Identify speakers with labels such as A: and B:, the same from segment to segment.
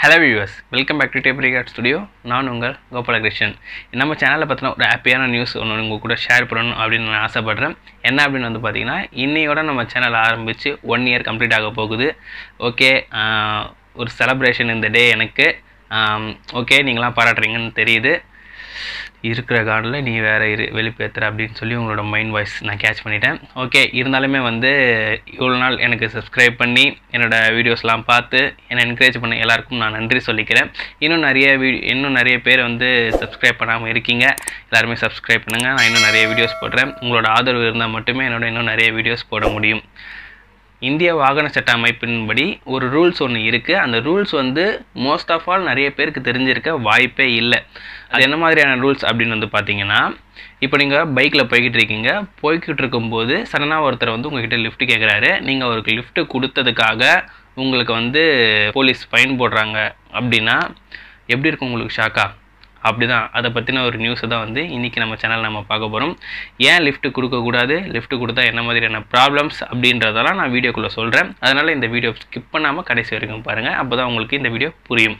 A: hello viewers welcome back to tape record studio நான் உங்கள் கோபாலகிருஷ்ணன் நம்ம சேனலில் பற்றின ஒரு ஹாப்பியான நியூஸ் ஒன்று உங்கள் கூட ஷேர் பண்ணணும் அப்படின்னு நான் ஆசைப்பட்றேன் என்ன அப்படின்னு வந்து பார்த்தீங்கன்னா இன்னையோட நம்ம சேனல் ஆரம்பித்து ஒன் இயர் கம்ப்ளீட் ஆக போகுது ஓகே ஒரு செலப்ரேஷன் இந்த டே எனக்கு ஓகே நீங்களாம் பாராட்டுறீங்கன்னு தெரியுது இருக்கிற கார்டில் நீ வேறு இரு வெளிப்பேற்றுற அப்படின்னு சொல்லி உங்களோட மைண்ட் வாய்ஸ் நான் கேட்ச் பண்ணிட்டேன் ஓகே இருந்தாலுமே வந்து இவ்வளோ நாள் எனக்கு சப்ஸ்கிரைப் பண்ணி என்னோடய வீடியோஸ்லாம் பார்த்து என்னை என்கரேஜ் பண்ண எல்லாருக்கும் நான் நன்றி சொல்லிக்கிறேன் இன்னும் நிறைய வீ இன்னும் நிறைய பேர் வந்து சப்ஸ்கிரைப் பண்ணாமல் இருக்கீங்க எல்லாருமே சப்ஸ்கிரைப் பண்ணுங்கள் நான் இன்னும் நிறைய வீடியோஸ் போடுறேன் உங்களோட ஆதரவு இருந்தால் மட்டுமே என்னோட இன்னும் நிறைய வீடியோஸ் போட முடியும் இந்திய வாகன சட்ட அமைப்பின்படி ஒரு ரூல்ஸ் ஒன்று இருக்குது அந்த ரூல்ஸ் வந்து மோஸ்ட் ஆஃப் ஆல் நிறைய பேருக்கு தெரிஞ்சிருக்க வாய்ப்பே இல்லை அது என்ன மாதிரியான ரூல்ஸ் அப்படின்னு வந்து பார்த்தீங்கன்னா இப்போ நீங்கள் பைக்கில் போய்கிட்டு இருக்கீங்க போய்கிட்டு இருக்கும்போது சடனாக ஒருத்தர் வந்து உங்ககிட்ட லிஃப்ட் கேட்குறாரு நீங்கள் அவருக்கு லிஃப்ட் கொடுத்ததுக்காக உங்களுக்கு வந்து போலீஸ் ஃபைன் போடுறாங்க அப்படின்னா எப்படி இருக்கும் உங்களுக்கு ஷாக்கா அப்படி தான் அதை பற்றின ஒரு நியூஸை தான் வந்து இன்றைக்கி நம்ம சேனல் நம்ம பார்க்க போகிறோம் ஏன் லிஃப்ட் கொடுக்கக்கூடாது லிஃப்ட் கொடுத்தா என்ன மாதிரியான ப்ராப்ளம்ஸ் அப்படின்றதெல்லாம் நான் வீடியோக்குள்ளே சொல்கிறேன் அதனால் இந்த வீடியோ ஸ்கிப் பண்ணாமல் கடைசி வரைக்கும் பாருங்கள் அப்போ தான் உங்களுக்கு இந்த வீடியோ புரியும்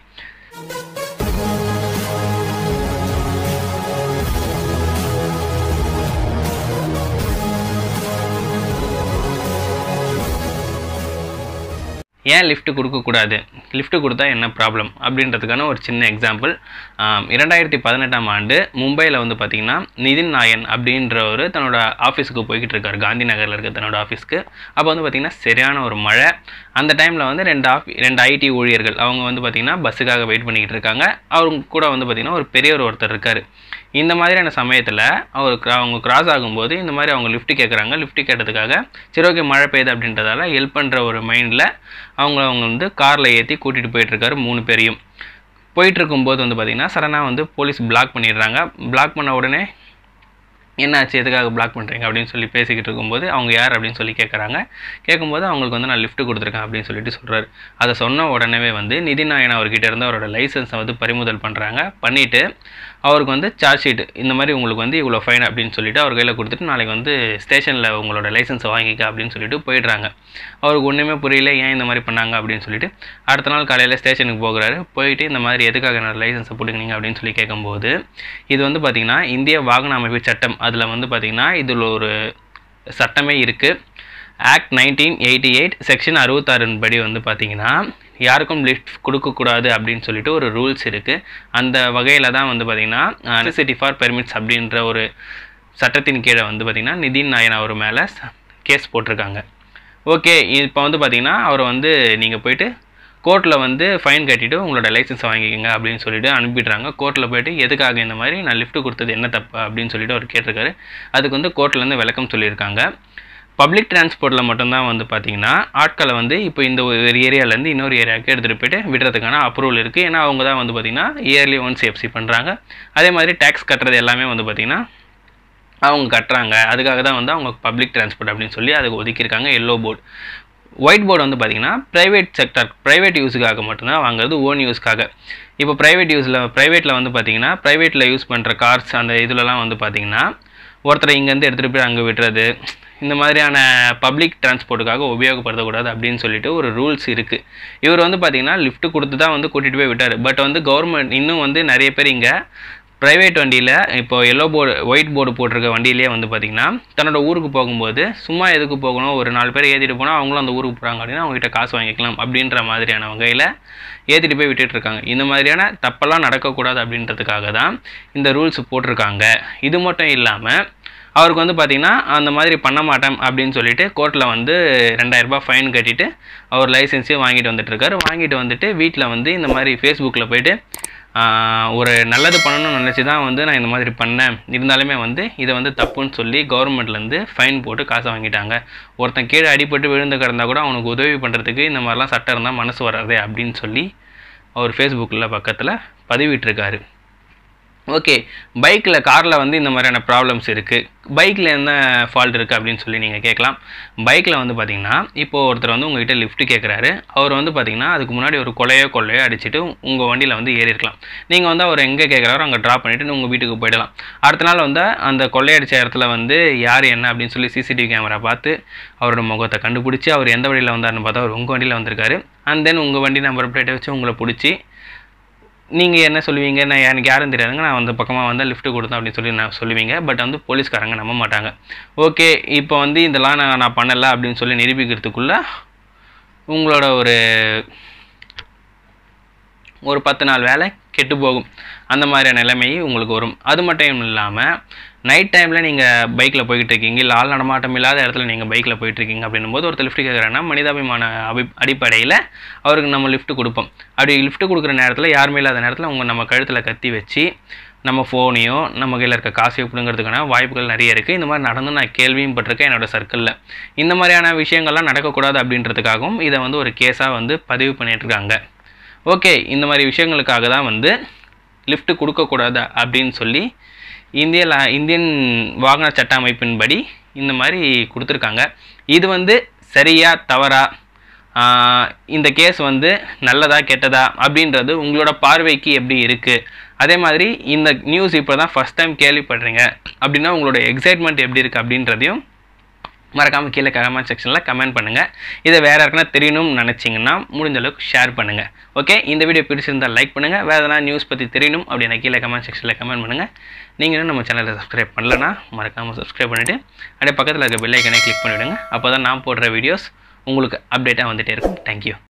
A: ஏன் லிஃப்ட் கொடுக்கக்கூடாது லிஃப்ட் கொடுத்தா என்ன ப்ராப்ளம் அப்படின்றதுக்கான ஒரு சின்ன எக்ஸாம்பிள் இரண்டாயிரத்தி பதினெட்டாம் ஆண்டு மும்பையில் வந்து பார்த்திங்கன்னா நிதின் நாயன் அப்படின்றவர் தன்னோட ஆஃபீஸுக்கு போய்கிட்டு இருக்கார் காந்தி நகரில் இருக்க தன்னோட ஆஃபீஸ்க்கு அப்போ வந்து பார்த்திங்கன்னா சரியான ஒரு மழை அந்த டைமில் வந்து ரெண்டு ஆஃபி ரெண்டு ஐடி ஊழியர்கள் அவங்க வந்து பார்த்திங்கன்னா பஸ்ஸுக்காக வெயிட் பண்ணிக்கிட்டு இருக்காங்க அவங்க கூட வந்து பார்த்திங்கன்னா ஒரு பெரியவர் ஒருத்தர் இருக்கார் இந்த மாதிரியான சமயத்தில் அவர் அவங்க கிராஸ் ஆகும்போது இந்த மாதிரி அவங்க லிஃப்ட் கேட்குறாங்க லிஃப்ட் கேட்டதுக்காக சரி ஓகே மழை பெய்யுது அப்படின்றதால ஹெல்ப் பண்ணுற ஒரு மைண்டில் அவங்க அவங்க வந்து காரில் ஏற்றி கூட்டிகிட்டு போயிட்டுருக்காரு மூணு பேரையும் போயிட்டு இருக்கும்போது வந்து பார்த்திங்கன்னா சடனாக வந்து போலீஸ் பிளாக் பண்ணிடுறாங்க பிளாக் பண்ண உடனே என்னாச்சு எதுக்காக பிளாக் பண்ணுறீங்க அப்படின்னு சொல்லி பேசிக்கிட்டு இருக்கும்போது அவங்க யார் அப்படின்னு சொல்லி கேட்குறாங்க கேட்கும்போது அவங்களுக்கு வந்து நான் லிஃப்ட் கொடுத்துருக்கேன் அப்படின்னு சொல்லிட்டு சொல்கிறாரு அதை சொன்ன உடனே வந்து நிதி நாயன் அவர்கிட்ட இருந்து அவரோட லைசன்ஸை வந்து பறிமுதல் பண்ணுறாங்க பண்ணிவிட்டு அவருக்கு வந்து சார்ஜ் ஷீட் இந்த மாதிரி உங்களுக்கு வந்து இவ்வளோ ஃபைன் அப்படின்னு சொல்லிட்டு அவர் கையில் கொடுத்துட்டு நாளைக்கு வந்து ஸ்டேஷனில் உங்களோட லைசன்ஸை வாங்கிக்க அப்படின்னு சொல்லிட்டு போயிடுறாங்க அவருக்கு ஒன்றுமே புரியல ஏன் இந்த மாதிரி பண்ணாங்க அப்படின்னு சொல்லிட்டு அடுத்த நாள் காலையில் ஸ்டேஷனுக்கு போகிறாரு போயிட்டு இந்த மாதிரி எதுக்காக என்னோட லைசன்ஸை பிடிக்கினீங்க அப்படின்னு சொல்லி கேட்கும்போது இது வந்து பார்த்திங்கன்னா இந்திய வாகன அமைப்பு சட்டம் அதில் வந்து பார்த்திங்கன்னா இதில் ஒரு சட்டமே இருக்குது act nineteen eighty eight section அறுபத்தாறின் படி வந்து பார்த்திங்கன்னா யாருக்கும் லிஃப்ட் கொடுக்கக்கூடாது அப்படின்னு சொல்லிட்டு ஒரு ரூல்ஸ் இருக்குது அந்த வகையில் தான் வந்து பார்த்திங்கன்னா நெசசிட்டி ஃபார் பெர்மிட்ஸ் அப்படின்ற ஒரு சட்டத்தின் கீழே வந்து பார்த்திங்கன்னா நிதின் நாயன் அவர் மேலே கேஸ் போட்டிருக்காங்க ஓகே இப்போ வந்து பார்த்திங்கன்னா அவர் வந்து நீங்கள் போயிட்டு கோர்ட்டில் வந்து ஃபைன் கட்டிட்டு உங்களோட லைசன்ஸ் வாங்கிக்கோங்க அப்படின்னு சொல்லிட்டு அனுப்பிடுறாங்க கோர்ட்டில் போயிட்டு எதுக்காக இந்த மாதிரி நான் லிஃப்ட் கொடுத்தது என்ன தப்பு அப்படின்னு சொல்லிட்டு அவர் கேட்டிருக்காரு அதுக்கு வந்து கோர்ட்லேருந்து விளக்கம் சொல்லியிருக்காங்க பப்ளிக் டிரான்ஸ்போர்ட்டில் மட்டும்தான் வந்து பார்த்தீங்கன்னா ஆட்களை வந்து இப்போ இந்த ஒரு ஏரியாவிலேருந்து இன்னொரு ஏரியாவுக்கு எடுத்துகிட்டு போயிட்டு விடுறதுக்கான அப்ரூவல் இருக்குது ஏன்னா அவங்க தான் வந்து பார்த்திங்கன்னா இயர்லி ஒன்ஸ் எஃப்சி பண்ணுறாங்க அதே மாதிரி டேக்ஸ் கட்டுறது எல்லாமே வந்து பார்த்திங்கன்னா அவங்க கட்டுறாங்க அதுக்காக தான் வந்து அவங்க பப்ளிக் டிரான்ஸ்போர்ட் அப்படின்னு சொல்லி அதுக்கு ஒதுக்கியிருக்காங்க எல்லோ போர்டு ஒயிட் போர்டு வந்து பார்த்திங்கன்னா ப்ரைவேட் செக்டர் ப்ரைவேட் யூஸுக்காக மட்டும்தான் வாங்குறது ஓன் யூஸ்க்காக இப்போ ப்ரைவேட் யூஸில் ப்ரைவேட்டில் வந்து பார்த்திங்கன்னா ப்ரைவேட்டில் யூஸ் பண்ணுற கார்ஸ் அந்த இதுலலாம் வந்து பார்த்திங்கன்னா ஒருத்தரை இங்கேருந்து எடுத்துகிட்டு போய் அங்கே விடுறது இந்த மாதிரியான பப்ளிக் டிரான்ஸ்போர்ட்டுக்காக உபயோகப்படுத்தக்கூடாது அப்படின்னு சொல்லிட்டு ஒரு ரூல்ஸ் இருக்குது இவர் வந்து பார்த்திங்கன்னா லிஃப்ட் கொடுத்து தான் வந்து கூட்டிகிட்டு போய் விட்டார் பட் வந்து கவர்மெண்ட் இன்னும் வந்து நிறைய பேர் இங்கே ப்ரைவேட் வண்டியில் இப்போ எல்லோ போர்டு ஒயிட் போர்டு போட்டிருக்க வண்டியிலே வந்து பார்த்திங்கன்னா தன்னோட ஊருக்கு போகும்போது சும்மா எதுக்கு போகணும் ஒரு நாலு பேர் ஏற்றிட்டு போனால் அவங்களும் அந்த ஊருக்கு போகிறாங்க அப்படின்னா அவங்ககிட்ட காசு வாங்கிக்கலாம் அப்படின்ற மாதிரியான வகையில் ஏற்றிட்டு போய் விட்டுட்டு இருக்காங்க இந்த மாதிரியான தப்பெல்லாம் நடக்கக்கூடாது அப்படின்றதுக்காக தான் இந்த ரூல்ஸ் போட்டிருக்காங்க இது மட்டும் இல்லாமல் அவருக்கு வந்து பார்த்திங்கன்னா அந்த மாதிரி பண்ண மாட்டேன் அப்படின்னு சொல்லிட்டு கோர்ட்டில் வந்து ரெண்டாயிரரூபா ஃபைன் கட்டிட்டு அவர் லைசன்ஸையும் வாங்கிட்டு வந்துட்டுருக்காரு வாங்கிட்டு வந்துட்டு வீட்டில் வந்து இந்த மாதிரி ஃபேஸ்புக்கில் போயிட்டு ஒரு நல்லது பண்ணணும்னு நினச்சி தான் வந்து நான் இந்த மாதிரி பண்ணேன் இருந்தாலுமே வந்து இதை வந்து தப்புன்னு சொல்லி கவர்மெண்ட்லேருந்து ஃபைன் போட்டு காசை வாங்கிட்டாங்க ஒருத்தன் கீழே அடிபட்டு விழுந்து கிடந்தா கூட அவனுக்கு உதவி பண்ணுறதுக்கு இந்த மாதிரிலாம் சட்டம் இருந்தால் மனசு வராதே அப்படின்னு சொல்லி அவர் ஃபேஸ்புக்கில் பக்கத்தில் பதிவிட்டிருக்காரு ஓகே பைக்கில் காரில் வந்து இந்த மாதிரியான ப்ராப்ளம்ஸ் இருக்குது பைக்கில் என்ன ஃபால்ட் இருக்குது அப்படின்னு சொல்லி நீங்கள் கேட்கலாம் பைக்கில் வந்து பார்த்தீங்கன்னா இப்போது ஒருத்தர் வந்து உங்ககிட்ட லிஃப்ட் கேட்குறாரு அவர் வந்து பார்த்தீங்கன்னா அதுக்கு முன்னாடி ஒரு கொலையோ கொள்ளையோ அடிச்சுட்டு உங்கள் வண்டியில் வந்து ஏறி இருக்கலாம் நீங்கள் வந்து அவர் எங்கே கேட்குறாரோ அங்கே ட்ராப் பண்ணிவிட்டு உங்கள் வீட்டுக்கு போயிடலாம் அடுத்த நாள் வந்து அந்த கொள்ளையடிச்ச இடத்துல வந்து யார் என்ன அப்படின்னு சொல்லி சிசிடிவி கேமரா பார்த்து அவரோட முகத்தை கண்டுபிடிச்சி அவர் எந்த வழியில் வந்தார்னு பார்த்தா அவர் உங்கள் வண்டியில் வந்திருக்காரு அண்ட் தென் உங்கள் வண்டி நம்பர் பிளேட்டை வச்சு உங்களை பிடிச்சி நீங்கள் என்ன சொல்லுவீங்க நான் எனக்கு யாரும் தெரியாதுங்க நான் அந்த பக்கமாக வந்து லிஃப்ட் கொடுத்தேன் அப்படின்னு சொல்லி நான் சொல்லுவீங்க பட் வந்து போலீஸ்காரங்க நம்ப மாட்டாங்க ஓகே இப்போ வந்து இதெல்லாம் நான் நான் பண்ணலை அப்படின்னு சொல்லி நிரூபிக்கிறதுக்குள்ள உங்களோட ஒரு ஒரு பத்து நாள் வேலை கெட்டு போகும் அந்த மாதிரியான நிலைமை உங்களுக்கு வரும் அது மட்டும் இல்லாமல் நைட் டைமில் நீங்கள் பைக்கில் போய்கிட்டு இருக்கீங்க இல்லை ஆள் நடமாட்டம் இல்லாத இடத்துல நீங்கள் பைக்கில் போயிட்டு இருக்கீங்க அப்படின்னும் போது ஒருத்தர் லிஃப்ட் கேட்குறேன்னா மனிதாபிமான அபி அடிப்படையில் அவருக்கு நம்ம லிஃப்ட் கொடுப்போம் அப்படி லிஃப்ட் கொடுக்குற நேரத்தில் யாருமே இல்லாத நேரத்தில் உங்கள் நம்ம கழுத்தில் கத்தி வச்சு நம்ம ஃபோனையோ நம்ம கையில் இருக்க காசையோ பிடுங்கிறதுக்கான வாய்ப்புகள் நிறைய இருக்குது இந்த மாதிரி நடந்து நான் கேள்வியும் பட்டிருக்கேன் என்னோட சர்க்கிளில் இந்த மாதிரியான விஷயங்கள்லாம் நடக்கக்கூடாது அப்படின்றதுக்காகவும் இதை வந்து ஒரு கேஸாக வந்து பதிவு பண்ணிட்டு இருக்காங்க ஓகே இந்த மாதிரி விஷயங்களுக்காக தான் வந்து லிஃப்ட் கொடுக்கக்கூடாது அப்படின்னு சொல்லி இந்திய லா இந்தியன் வாகன சட்ட அமைப்பின்படி இந்த மாதிரி கொடுத்துருக்காங்க இது வந்து சரியா தவறா ஆஹ் இந்த கேஸ் வந்து நல்லதா கெட்டதா அப்படின்றது உங்களோட பார்வைக்கு எப்படி இருக்குது அதே மாதிரி இந்த நியூஸ் இப்போ தான் ஃபஸ்ட் டைம் கேள்விப்படுறீங்க அப்படின்னா உங்களோட எக்ஸைட்மெண்ட் எப்படி இருக்குது அப்படின்றதையும் மறக்காமல் கீழே கமெண்ட் செக்ஷனில் கமெண்ட் பண்ணுங்கள் இதை வேறு யாருக்குன்னா தெரியணும்னு நினச்சிங்கன்னா முடிஞ்ச அளவுக்கு ஷேர் பண்ணுங்கள் ஓகே இந்த வீடியோ பிடிச்சிருந்தால் லைக் பண்ணுங்கள் வேறு எதனா நியூஸ் பற்றி தெரியணும் அப்படின்னா கீழே கமெண்ட் செக்ஷனில் கமெண்ட் பண்ணுங்கள் நீங்களும் நம்ம சேனலை சப்ஸ்கிரைப் பண்ணலன்னா மறக்காமல் சப்ஸ்கிரைப் பண்ணிவிட்டு அப்படியே பக்கத்தில் இருக்க பெல் ஐக்கனை கிளிக் பண்ணிவிடுங்க அப்போ தான் நான் போடுற வீடியோஸ் உங்களுக்கு அப்டேட்டாக வந்துகிட்டே இருக்கும் தேங்க்யூ